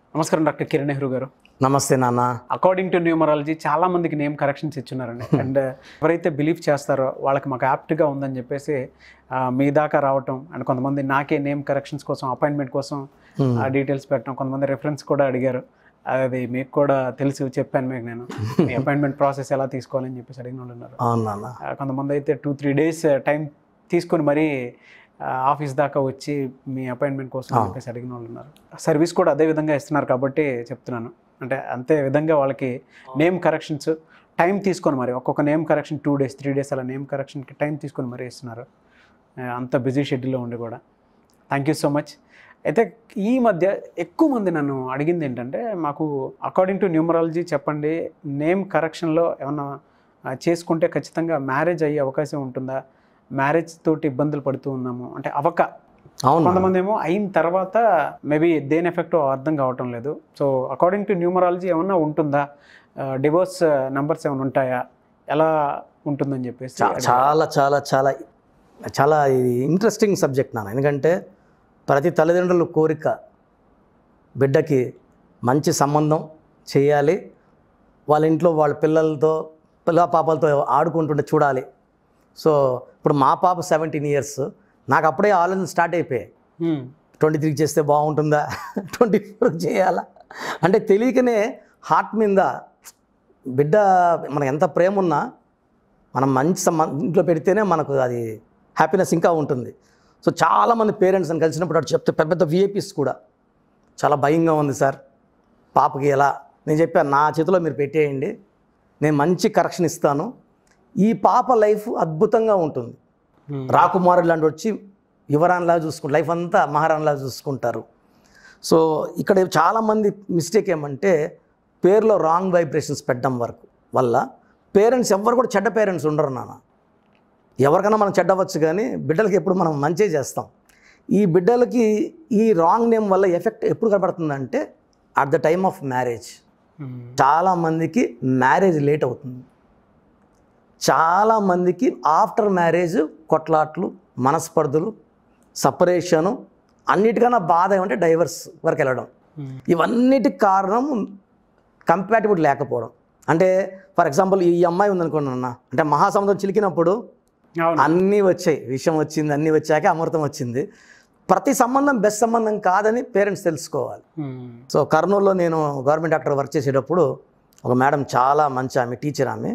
నమస్కారం డాక్టర్ కిరణ్ నెహ్రూ గారు నమస్తే నాన్న అకార్డింగ్ టు న్యూమరాలజీ చాలా మందికి నేమ్ కరెక్షన్స్ ఇచ్చున్నారండి అండ్ ఎవరైతే బిలీవ్ చేస్తారో వాళ్ళకి మాకు యాప్ట్గా ఉందని చెప్పేసి ఆ, మీ దాకా రావటం అండ్ కొంతమంది నాకే నేమ్ కరెక్షన్స్ కోసం అపాయింట్మెంట్ కోసం ఆ డీటెయిల్స్ పెట్టడం కొంతమంది రెఫరెన్స్ కూడా అడిగారు అది మీకు కూడా తెలిసి చెప్పాను మీకు నేను మీ అపాయింట్మెంట్ ప్రాసెస్ ఎలా తీసుకోవాలని చెప్పేసి అడిగిన వాళ్ళు ఉన్నారు అవును నాన్న ఆ, కొంతమంది అయితే టూ త్రీ డేస్ టైం తీసుకొని మరీ ఆఫీస్ దాకా వచ్చి మీ అపాయింట్మెంట్ కోసం అని చెప్పేసి అడిగిన వాళ్ళు ఉన్నారు సర్వీస్ కూడా అదే విధంగా ఇస్తున్నారు కాబట్టి చెప్తున్నాను అంటే అంతే విధంగా వాళ్ళకి నేమ్ కరెక్షన్స్ టైం తీసుకొని మరి ఒక్కొక్క name correction two days three days అలా నేమ్ కరెక్షన్కి టైం తీసుకొని మరీ ఇస్తున్నారు ఆ, అంత బిజీ షెడ్యూల్లో ఉండి కూడా థ్యాంక్ యూ సో మచ్ అయితే ఈ మధ్య ఎక్కువ మంది నన్ను అడిగింది ఏంటంటే మాకు అకార్డింగ్ టు న్యూమరాలజీ చెప్పండి నేమ్ కరెక్షన్లో ఏమన్నా ఆ, చేసుకుంటే ఖచ్చితంగా మ్యారేజ్ అయ్యే అవకాశం ఉంటుందా మ్యారేజ్ తోటి ఇబ్బందులు పడుతూ ఉన్నాము అంటే అవక అవును నాన్న. కొంతమంది ఏమో అయిన తర్వాత మేబీ దేని ఎఫెక్ట్ అర్థం కావటం లేదు సో అకార్డింగ్ టు న్యూమరాలజీ ఏమన్నా ఉంటుందా డివోర్స్ నెంబర్స్ ఏమైనా ఉంటాయా ఎలా ఉంటుందని చెప్పేసి చా- చాలా చాలా చాలా చాలా ఇది ఇంట్రెస్టింగ్ సబ్జెక్ట్ నాన్న ఎందుకంటే ప్రతి తల్లిదండ్రుల కోరిక బిడ్డకి మంచి సంబంధం చేయాలి వాళ్ళ ఇంట్లో వాళ్ళ పిల్లలతో పిల్ల పాపలతో ఆడుకుంటుంటే చూడాలి సో ఇప్పుడు మా పాప సెవెంటీన్ ఇయర్స్ నాకు అప్పుడే ఆలోచన స్టార్ట్ అయిపోయాయి Hmm. ట్వంటీ త్రీకి చేస్తే బాగుంటుందా ట్వంటీ ఫోర్కి చేయాలా అంటే తెలియకనే హార్ట్ మీద బిడ్డ మనకు ఎంత ప్రేమ ఉన్నా మనం మంచి సంబ ఇంట్లో పెడితేనే మనకు అది హ్యాపీనెస్ ఇంకా ఉంటుంది సో చాలామంది పేరెంట్స్ అని కలిసినప్పుడు అటు చెప్తే పెద్ద పెద్ద విఐపీస్ కూడా చాలా భయంగా ఉంది సార్ పాపకి ఎలా నేను చెప్పాను నా చేతిలో మీరు పెట్టేయండి నేను మంచి కరెక్షన్ ఇస్తాను ఈ పాప లైఫ్ అద్భుతంగా ఉంటుంది Hmm. రాకుమారుడు లాంటి వచ్చి యువరాన్లా చూసుకుంటారు లైఫ్ అంతా మహారాణిలా చూసుకుంటారు సో ఇక్కడ చాలామంది మిస్టేక్ ఏమంటే పేరులో రాంగ్ వైబ్రేషన్స్ పెట్టడం వరకు వల్ల పేరెంట్స్ ఎవ్వరు కూడా చెడ్డ పేరెంట్స్ ఉండరు నాన్న ఎవరికైనా మనం చెడ్డవచ్చు కానీ బిడ్డలకి ఎప్పుడు మనం మంచి చేస్తాం ఈ బిడ్డలకి ఈ రాంగ్ నేమ్ వల్ల ఎఫెక్ట్ ఎప్పుడు కనబడుతుందంటే at the time of marriage Hmm. చాలామందికి మ్యారేజ్ లేట్ అవుతుంది చాలామందికి ఆఫ్టర్ మ్యారేజ్ కొట్లాట్లు మనస్పర్ధలు సపరేషను అన్నిటికన్నా బాధ ఏమంటే డైవర్స్ వరకు వెళ్ళడం Hmm. ఇవన్నిటికి కారణం కంపాటిబుల్ లేకపోవడం అంటే ఫర్ ఎగ్జాంపుల్ ఈ అమ్మాయి ఉందనుకోండి అన్న అంటే మహాసముద్రం చిలికినప్పుడు అవును అన్నీ వచ్చాయి విషయం వచ్చింది అన్నీ వచ్చాక అమృతం వచ్చింది ప్రతి సంబంధం బెస్ట్ సంబంధం కాదని పేరెంట్స్ తెలుసుకోవాలి Hmm. సో కర్నూలులో నేను గవర్నమెంట్ డాక్టర్ వర్క్ చేసేటప్పుడు ఒక మేడం చాలా మంచి ఆమె టీచర్ ఆమె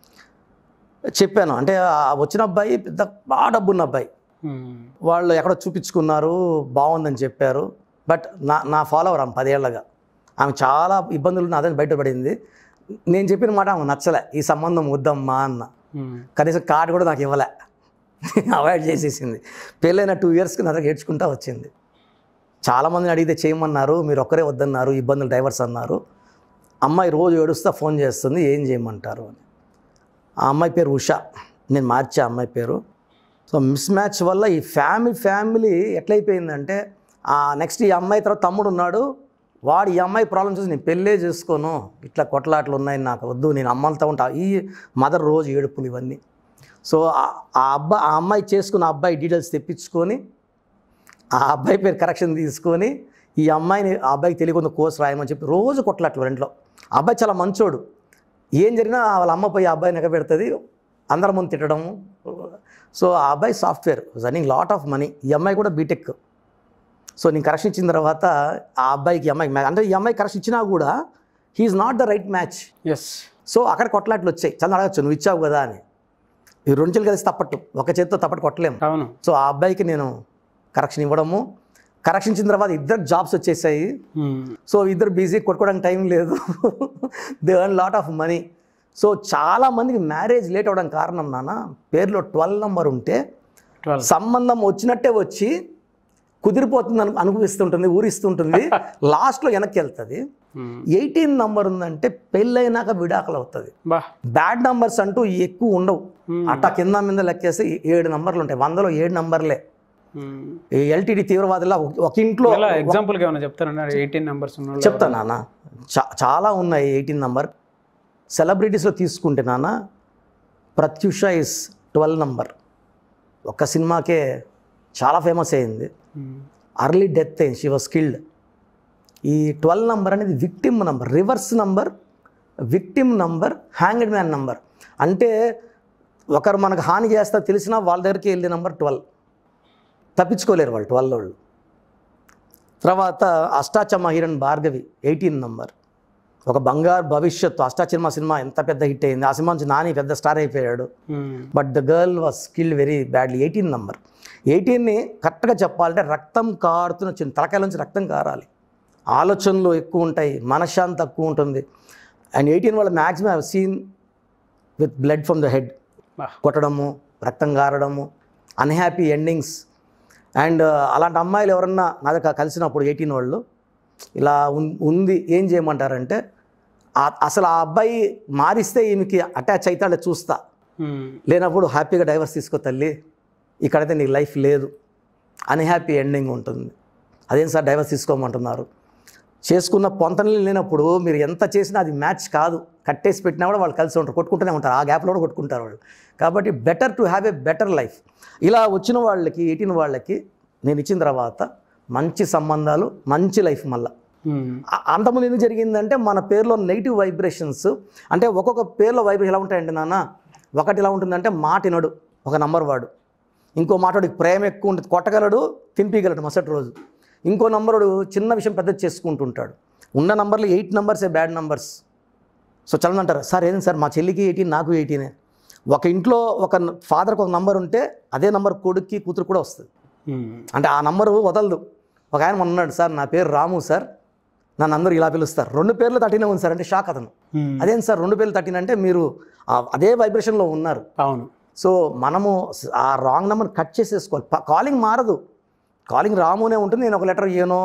చెప్పాను అంటే ఆ వచ్చిన అబ్బాయి పెద్ద బాగా డబ్బున్న అబ్బాయి Hmm. వాళ్ళు ఎక్కడో చూపించుకున్నారు బాగుందని చెప్పారు బట్ నా నా ఫాలోవర్ ఆమె పదేళ్లగా ఆమె చాలా ఇబ్బందులు నా దగ్గర బయటపడింది నేను చెప్పిన మాట ఆమె నచ్చలే ఈ సంబంధం వద్దమ్మా అన్న Hmm. కనీసం కార్డు కూడా నాకు ఇవ్వలే అవాయిడ్ చేసేసింది పెళ్ళైన టూ ఇయర్స్కి నా దగ్గర ఏడ్చుకుంటా వచ్చింది చాలామందిని అడిగితే చేయమన్నారు మీరు ఒక్కరే వద్దన్నారు ఇబ్బందులు డ్రైవర్స్ అన్నారు అమ్మాయి రోజు ఏడుస్తా ఫోన్ చేస్తుంది ఏం చేయమంటారు అని ఆ అమ్మాయి పేరు ఉషా నేను మార్చా అమ్మాయి పేరు సో మిస్ మ్యాచ్ వల్ల ఈ ఫ్యామిలీ ఫ్యామిలీ ఎట్లయిపోయిందంటే ఆ నెక్స్ట్ ఈ అమ్మాయి తర్వాత తమ్ముడు ఉన్నాడు వాడు ఈ అమ్మాయి ప్రాబ్లం చూసి నేను పెళ్ళే చేసుకోను ఇట్లా కొట్లాట్లు ఉన్నాయి నాకు వద్దు నేను అమ్మలతో ఉంటా ఈ మదర్ రోజు ఏడుపులు ఇవన్నీ సో ఆ- ఆ అబ్బాయి ఆ అమ్మాయి చేసుకున్న అబ్బాయి డీటెయిల్స్ తెప్పించుకొని ఆ అబ్బాయి పేరు కరెక్షన్ తీసుకొని ఈ అమ్మాయిని ఆ అబ్బాయికి తెలియకుండా కోర్స్ రాయమని చెప్పి రోజు కొట్లాట్లు ఇంట్లో ఆ అబ్బాయి చాలా మంచోడు ఏం జరిగినా వాళ్ళ అమ్మ పోయి ఆ అబ్బాయిని ఎగబెడుతుంది అందరి ముందు తిట్టడము సో ఆ అబ్బాయి software running lot of money ఈ అమ్మాయి కూడా బీటెక్ సో నేను కరెక్షన్ ఇచ్చిన తర్వాత ఆ అబ్బాయికి ఈ అమ్మాయికి మ్యాచ్ అంటే ఈ అమ్మాయి కరెక్షన్ ఇచ్చినా కూడా he is not the right match yes so అక్కడ కొట్లాట్లు వచ్చాయి చాలా అడగచ్చు నువ్వు ఇచ్చావు కదా అని ఈ రెండు చేతులు కలిసి తప్పట్టు ఒక చేతితో తప్పట్టు కొట్టలేము అవును సో ఆ అబ్బాయికి నేను కరెక్షన్ ఇవ్వడము కరెక్షన్ ఇచ్చిన తర్వాత ఇద్దరు జాబ్స్ వచ్చేసాయి Hmm. సో ఇద్దరు బిజీ కొట్టుకోవడానికి టైం లేదు they earn lot of money so చాలా మందికి మ్యారేజ్ లేట్ అవ్వడం కారణం నాన్న పేరులో ట్వెల్వ్ నెంబర్ ఉంటే ట్వెల్వ్ సంబంధం వచ్చినట్టే వచ్చి కుదిరిపోతుంది అను అనుభవిస్తుంటుంది ఊరిస్తుంటుంది లాస్ట్లో వెనక్కి వెళ్తుంది ఎయిటీన్ నంబర్ ఉందంటే పెళ్ళైనాక విడాకులు అవుతుంది బా బ్యాడ్ నంబర్స్ అంటూ ఎక్కువ ఉండవు Hmm. అట్టా కింద మీద లెక్కేస్తే ఏడు నంబర్లు ఉంటాయి వందలో ఏడు నంబర్లే Hmm. ఈ ఎల్టీడీ తీవ్రవాదులా ఒక- ఒక ఇంట్లో ఎలా ఎగ్జాంపుల్గా ఏమైనా చెప్తారన్నారు ఎయిటీన్ నెంబర్స్ ఉన్న వాళ్ళు చెప్తా నాన్న చా చాలా ఉన్నాయి ఎయిటీన్ నంబర్ సెలబ్రిటీస్లో తీసుకుంటే నాన్న ప్రత్యుష ఇస్ ట్వెల్వ్ నంబర్ ఒక్క సినిమాకే చాలా ఫేమస్ అయింది Hmm. అర్లీ డెత్ అయింది షీ వాజ్ స్కిల్డ్ ఈ ట్వెల్వ్ నంబర్ అనేది victim number reverse number victim number hanged man number అంటే ఒకరు మనకు హాని చేస్తా తెలిసినా వాళ్ళ దగ్గరికి వెళ్ళే నంబర్ ట్వెల్వ్ తప్పించుకోలేరు వాళ్ళు ట్వెల్వ్ వాళ్ళు తర్వాత Ashta Chamma heroine Bhargavi eighteen number ఒక బంగారు భవిష్యత్తు అష్టాచమ్మ సినిమా ఎంత పెద్ద హిట్ అయింది ఆ సినిమా నుంచి నాని పెద్ద స్టార్ అయిపోయాడు but the girl was skilled very badly eighteen number ఎయిటీన్ని కరెక్ట్గా చెప్పాలంటే రక్తం కారుతున్న చిన్న తలకాయల నుంచి రక్తం కారాలి ఆలోచనలు ఎక్కువ ఉంటాయి మనశ్శాంతి తక్కువ ఉంటుంది అండ్ ఎయిటీన్ వాళ్ళ maximum have seen with blood from the head బా. కొట్టడము రక్తం గారడము అన్హ్యాపీ ఎండింగ్స్ అండ్ అలాంటి అమ్మాయిలు ఎవరన్నా నా దగ్గర కలిసినప్పుడు ఎయిటీన్ వాళ్ళు ఇలా ఉన్- ఉంది ఏం చేయమంటారంటే ఆ- అసలు ఆ అబ్బాయి మారిస్తే ఈమెకి అటాచ్ అవుతాడే చూస్తా లేనప్పుడు హ్యాపీగా డైవర్స్ తీసుకో తల్లి ఇక్కడైతే నీకు లైఫ్ లేదు అన్హ్యాపీ ఎండింగ్ ఉంటుంది అదేం సార్ డైవర్స్ తీసుకోమంటున్నారు చేసుకున్న పొంతనలు లేనప్పుడు మీరు ఎంత చేసినా అది మ్యాచ్ కాదు కట్టేసి పెట్టినా కూడా వాళ్ళు కలిసి ఉంటారు కొట్టుకుంటూనే ఉంటారు ఆ గ్యాప్లో కూడా కొట్టుకుంటారు వాళ్ళు కాబట్టి better to have a better life ఇలా వచ్చిన వాళ్ళకి ఎయిటీన్ వాళ్ళకి నేను ఇచ్చిన తర్వాత మంచి సంబంధాలు మంచి లైఫ్ మళ్ళీ ఆ- అంతకుముందు ఎందుకు జరిగిందంటే మన పేరులో నెగిటివ్ వైబ్రేషన్స్ అంటే ఒక్కొక్క పేర్లో వైబ్రేషన్ ఎలా ఉంటాయంటే నాన్న ఒకటి ఎలా ఉంటుందంటే మాట వినడు ఒక నంబర్ వాడు ఇంకో మాటోడికి ప్రేమ ఎక్కువ ఉంటుంది కొట్టగలడు తినిపించగలడు మరుసటి రోజు ఇంకో నంబరుడు చిన్న విషయం పెద్ద చేసుకుంటుంటాడు ఉన్న నంబర్లు ఎయిట్ నంబర్సే బ్యాడ్ నంబర్స్ సో చలని అంటారు సార్ ఏంటి సార్ మా చెల్లికి ఎయిటీన్ నాకు ఎయిటీనే ఒక ఇంట్లో ఒక ఫాదర్కి ఒక నంబర్ ఉంటే అదే నంబర్ కొడుక్కి కూతురు కూడా వస్తుంది అంటే ఆ నంబరు వదలదు ఒక ఆయన మొన్న ఉన్నాడు సార్ నా పేరు రాము సార్ నన్ను అందరూ ఇలా పిలుస్తారు రెండు పేర్లు తట్టినే ఉంది సార్ అంటే షాక్ అతను అదేం సార్ రెండు పేర్లు తట్టిన అంటే మీరు ఆ- అదే వైబ్రేషన్లో ఉన్నారు అవును సో మనము స- ఆ రాంగ్ నెంబర్ కట్ చేసేసుకోవాలి ప- కాలింగ్ మారదు కాలింగ్ రామునే ఉంటుంది నేను ఒక లెటర్ ఇయ్యను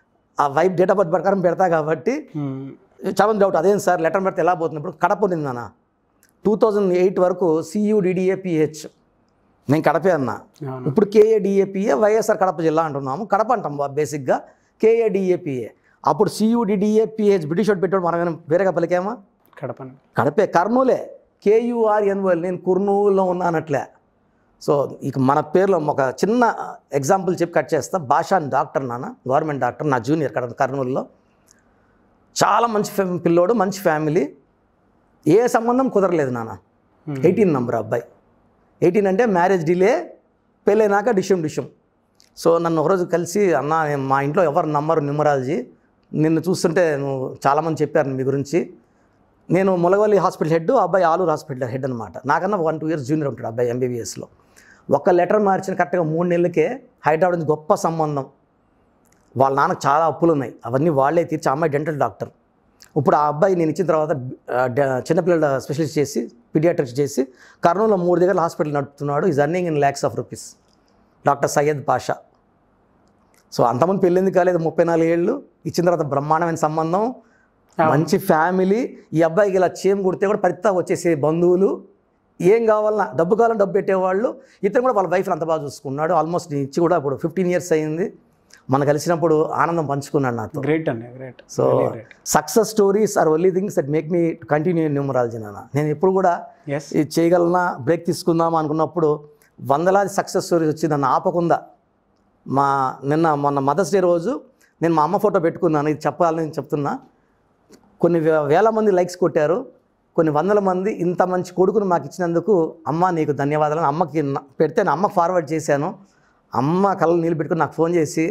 ఆ వైబ్ డేట్ ఆఫ్ బర్త్ ప్రకారం పెడతా కాబట్టి చాలా మంది డౌట్ అదేం సార్ లెటర్ పెడితే ఎలా పోతుంది ఇప్పుడు కడప ఉంది నాన్న టూ థౌజండ్ ఎయిట్ వరకు సియుడిడిఏపిహెచ్ నేను కడపే అన్నా అవును ఇప్పుడు కేఏడిఏపిఏ వైఎస్ఆర్ కడప జిల్లా అంటున్నాము కడప అంటాం బా- బేసిక్గా కేఏడిఏపిఏ అప్పుడు సియుడిడిఏపిహెచ్ బ్రిటిష్ వాడు పెట్టాడు మనం ఏమైనా వేరేగా పలికామా కడపని కడపే కర్నూలే కేయుఆర్ఎన్ఓఎల్ నేను కుర్నూలులో ఉన్నానట్లే సో ఇక మన పేర్లో ఒక చిన్న ఎగ్జాంపుల్ చెప్పి కట్ చేస్తా భాషా డాక్టర్ నాన్న గవర్నమెంట్ డాక్టర్ నా జూనియర్ కడ కర్నూలులో చాలా మంచి ఫ్యా- పిల్లోడు మంచి ఫ్యామిలీ ఏ సంబంధం కుదరలేదు నాన్న ఎయిటీన్ నంబర్ అబ్బాయి ఎయిటీన్ అంటే మ్యారేజ్ డిలే పెళ్ళైనాక డిషం డిషం సో నన్ను ఒకరోజు కలిసి అన్న నేను మా ఇంట్లో ఎవరు నమ్మరు న్యూమరాలజీ నిన్ను చూస్తుంటే నువ్వు చాలామంది చెప్పారు మీ గురించి నేను ములగవల్లి హాస్పిటల్ హెడ్ అబ్బాయి ఆలూరు హాస్పిటల్ హెడ్ అనమాట నాకన్నా వన్ టూ ఇయర్స్ జూనియర్ ఉంటాడు అబ్బాయి ఎంబీబీఎస్లో ఒక్క లెటర్ మార్చిన కరెక్ట్గా మూడు నెలలకే హైదరాబాద్ నుంచి గొప్ప సంబంధం వాళ్ళ నాన్నకు చాలా అప్పులు ఉన్నాయి అవన్నీ వాళ్ళే తీర్చి ఆ అమ్మాయి డెంటల్ డాక్టర్ ఇప్పుడు ఆ అబ్బాయి నేను ఇచ్చిన తర్వాత ఆ, డ- చిన్నపిల్లల స్పెషలిస్ట్ చేసి పీడియాట్రిక్స్ చేసి కర్నూలులో మూడు దగ్గర హాస్పిటల్ నడుపుతున్నాడు is earning in lakhs of rupees doctor Syed Pasha so అంతమంది పెళ్ళింది కాలేదు ముప్పై నాలుగు ఏళ్ళు ఇచ్చిన తర్వాత బ్రహ్మాండమైన సంబంధం మంచి ఫ్యామిలీ ఈ అబ్బాయికి ఇలా చేయం కుడితే కూడా పరితా వచ్చేసే బంధువులు ఏం కావాలన్నా డబ్బు కావాలని డబ్బు పెట్టేవాళ్ళు ఇతను కూడా వాళ్ళ వైఫ్ని అంత బాగా చూసుకున్నాడు ఆల్మోస్ట్ నేను ఇచ్చి కూడా ఇప్పుడు ఫిఫ్టీన్ ఇయర్స్ అయింది మనం కలిసినప్పుడు ఆనందం పంచుకున్నాడు నాతో గ్రేట్ అండి great so success stories are only things that make me continue numerology నాన్న నేను ఎప్పుడు కూడా ఎస్ ఇది చేయగలనా బ్రేక్ తీసుకుందామా అనుకున్నప్పుడు వందలాది సక్సెస్ స్టోరీస్ వచ్చి నన్ను ఆపకుండా మా నిన్న మొన్న మదర్స్ డే రోజు నేను మా అమ్మ ఫోటో పెట్టుకున్నాను ఇది చెప్పాలని చెప్తున్నా కొన్ని వే- వేల మంది లైక్స్ కొట్టారు కొన్ని వందల మంది ఇంత మంచి కొడుకును మాకు ఇచ్చినందుకు అమ్మ నీకు ధన్యవాదాలు అమ్మకి నా- పెడితే నా అమ్మకి ఫార్వర్డ్ చేశాను అమ్మ కళ్ళు నీళ్ళు పెట్టుకుని నాకు ఫోన్ చేసి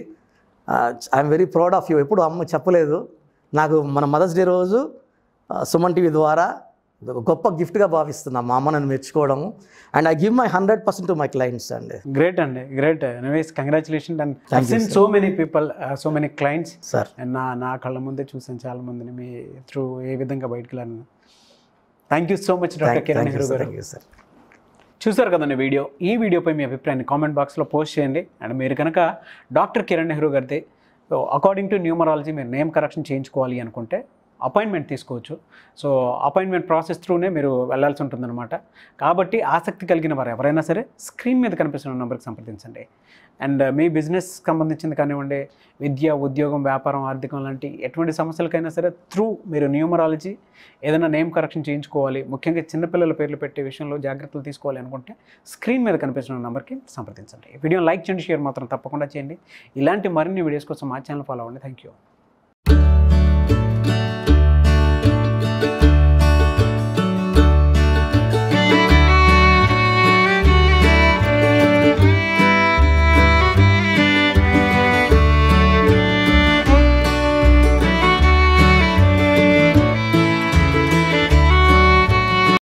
I'm very proud of you ఎప్పుడు అమ్మ చెప్పలేదు నాకు మన మదర్స్ డే రోజు ఆ, సుమన్ టీవీ ద్వారా ఒక గొప్ప గిఫ్ట్గా భావిస్తున్నా మా అమ్మ నన్ను మెచ్చుకోవడము and I give my hundred percent to my clients అండి గ్రేట్ అండి great anyways congratulation and seen so many people so many clients sir and నా నా కళ్ళ ముందే చూసాను చాలా మందిని మీ త్రూ ఏ విధంగా బయటకు వెళ్ళాను thank you so much doctor Kiran Nehru garu thank you sir చూసారు కదండి వీడియో ఈ వీడియోపై మీ అభిప్రాయాన్ని కామెంట్ బాక్స్లో పోస్ట్ చేయండి అండ్ మీరు కనుక డాక్టర్ కిరణ్ నెహ్రూ గారిది అకార్డింగ్ టు న్యూమరాలజీ మీరు నేమ్ కరెక్షన్ చేయించుకోవాలి అనుకుంటే అపాయింట్మెంట్ తీసుకోవచ్చు సో అపాయింట్మెంట్ ప్రాసెస్ త్రూనే మీరు వెళ్ళాల్సి ఉంటుందన్నమాట కాబట్టి ఆసక్తి కలిగిన వారు ఎవరైనా సరే స్క్రీన్ మీద కనిపిస్తున్న నెంబర్కి సంప్రదించండి అండ్ మీ బిజినెస్ సంబంధించింది కానివ్వండి విద్య ఉద్యోగం వ్యాపారం ఆర్థికం లాంటి ఎటువంటి సమస్యలకైనా సరే త్రూ మీరు న్యూమరాలజీ ఏదైనా నేమ్ కరెక్షన్ చేయించుకోవాలి ముఖ్యంగా చిన్నపిల్లల పేర్లు పెట్టే విషయంలో జాగ్రత్తలు తీసుకోవాలి అనుకుంటే స్క్రీన్ మీద కనిపిస్తున్న నెంబర్కి సంప్రదించండి వీడియో లైక్ చేయండి షేర్ మాత్రం తప్పకుండా చేయండి ఇలాంటి మరిన్ని వీడియోస్ కోసం మా ఛానల్ ఫాలో అవ్వండి థ్యాంక్ యూ